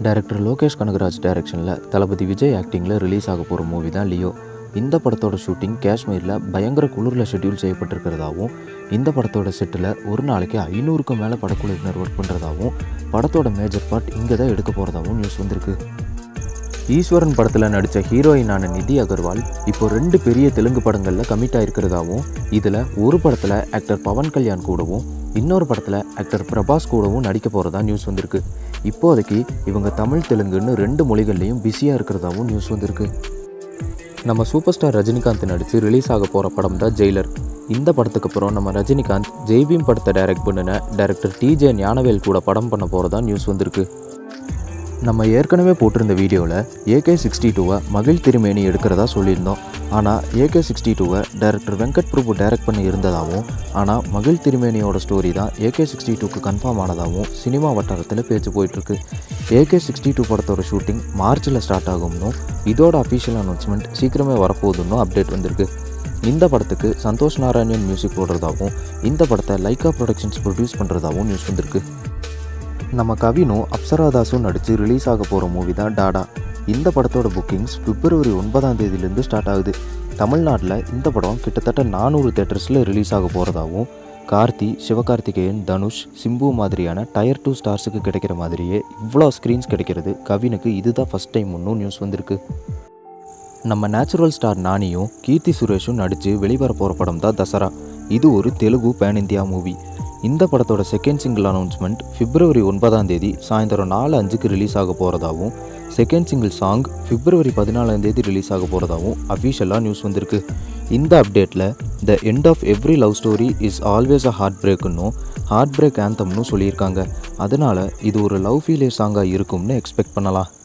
director Lokesh Kanagaraj டைரக்ஷனில் தளபதி Vijay ஆக்டிங்கில் release ஆக போகிற மூவி தான் லியோ இந்த படத்தோட ஷூட்டிங் காஷ்மீரில் பயங்கர குளிரில் ஷெட்யூல் செய்யப்பட்டிருக்கிறதாவும் இந்த படத்தோட செட்டில் ஒரு நாளைக்கு ஐநூறுக்கும் மேலே படக்குழுவினர் ஒர்க் பண்ணுறதாவும் படத்தோட மேஜர் பார்ட் இங்கே தான் எடுக்க போகிறதாவும் நியூஸ் வந்திருக்கு ஈஸ்வரன் படத்தில் நடித்த ஹீரோயினான நிதி அகர்வால் இப்போ ரெண்டு பெரிய தெலுங்கு படங்களில் கமிட் ஆயிருக்கிறதாவும் இதில் ஒரு படத்தில் ஆக்டர் பவன் கல்யாண் கூடவும் இன்னொரு படத்தில் ஆக்டர் பிரபாஸ் கூடவும் நடிக்க போகிறதா நியூஸ் வந்திருக்கு இப்போதைக்கு இவங்க தமிழ் தெலுங்குன்னு ரெண்டு மொழிகள்லையும் பிஸியாக இருக்கிறதாவும் நியூஸ் வந்திருக்கு நம்ம சூப்பர் ஸ்டார் ரஜினிகாந்த் நடித்து ரிலீஸ் ஆக போகிற படம் தான் ஜெயிலர் இந்த படத்துக்கு அப்புறம் நம்ம ரஜினிகாந்த் ஜெய்பீம் படத்தை டைரக்ட் பண்ணின டைரக்டர் டிஜே ஞானவேல் கூட படம் பண்ண போகிறதா நியூஸ் வந்திருக்கு நம்ம ஏற்கனவே போட்டிருந்த வீடியோவில் ஏகே சிக்ஸ்டி டூவை மகிழ் திருமேனி எடுக்கிறதா சொல்லியிருந்தோம் ஆனால் ஏகே சிக்ஸ்டி டூவை டைரக்டர் வெங்கட் பிரபு டைரக்ட் பண்ணி இருந்ததாகவும் ஆனால் மகிழ் திருமேனியோட ஸ்டோரி தான் ஏகே சிக்ஸ்டி டூக்கு கன்ஃபார்ம் ஆனதாகவும் சினிமா வட்டாரத்தில் பேச்சு போயிட்டுருக்கு ஏகே சிக்ஸ்டி டூ படத்தோட ஷூட்டிங் மார்ச்சில் ஸ்டார்ட் ஆகும்னும் இதோட அஃபிஷியல் அனௌன்ஸ்மெண்ட் சீக்கிரமே வரப்போகுதுன்னு அப்டேட் வந்திருக்கு இந்த படத்துக்கு சந்தோஷ் நாராயணன் மியூசிக் போடுறதாகவும் இந்த படத்தை லைக்கா ப்ரொடக்ஷன்ஸ் ப்ரொடியூஸ் பண்ணுறதாகவும் நியூஸ் வந்திருக்கு நம்ம கவினும் அப்சராதாஸும் நடித்து ரிலீஸ் ஆக போகிற மூவி தான் டாடா இந்த படத்தோட புக்கிங்ஸ் பிப்ரவரி ஒன்பதாம் தேதியிலேருந்து ஸ்டார்ட் ஆகுது தமிழ்நாட்டில் இந்த படம் கிட்டத்தட்ட நானூறு தேட்டர்ஸில் ரிலீஸ் ஆக போகிறதாவும் கார்த்தி சிவகார்த்திகேயன் தனுஷ் சிம்பு மாதிரியான டயர் டூ ஸ்டார்ஸுக்கு கிடைக்கிற மாதிரியே இவ்வளோ ஸ்க்ரீன்ஸ் கிடைக்கிறது கவினுக்கு இதுதான் ஃபஸ்ட் டைம் ஒன்றும் நியூஸ் வந்திருக்கு நம்ம நேச்சுரல் ஸ்டார் நானியும் கீர்த்தி சுரேஷும் நடித்து வெளிவர போகிற படம் தான் தசரா இது ஒரு தெலுங்கு பேன் இந்தியா மூவி இந்த படத்தோட செகண்ட் சிங்கிள் அனௌன்ஸ்மெண்ட் பிப்ரவரி ஒன்பதாம் தேதி சாயந்தரம் நாலு அஞ்சுக்கு ரிலீஸ் ஆக போகிறதாவும் செகண்ட் சிங்கிள் சாங் பிப்ரவரி பதினாலாம் தேதி ரிலீஸ் ஆக போகிறதாவும் அஃபிஷியலாக நியூஸ் வந்திருக்கு இந்த அப்டேட்டில் the end of every love story is always a heart பிரேக்குன்னும் ஹார்ட் பிரேக் ஆந்தம்னு சொல்லியிருக்காங்க அதனால் இது ஒரு லவ் ஃபீலியர் சாங்காக இருக்கும்னு எக்ஸ்பெக்ட் பண்ணலாம்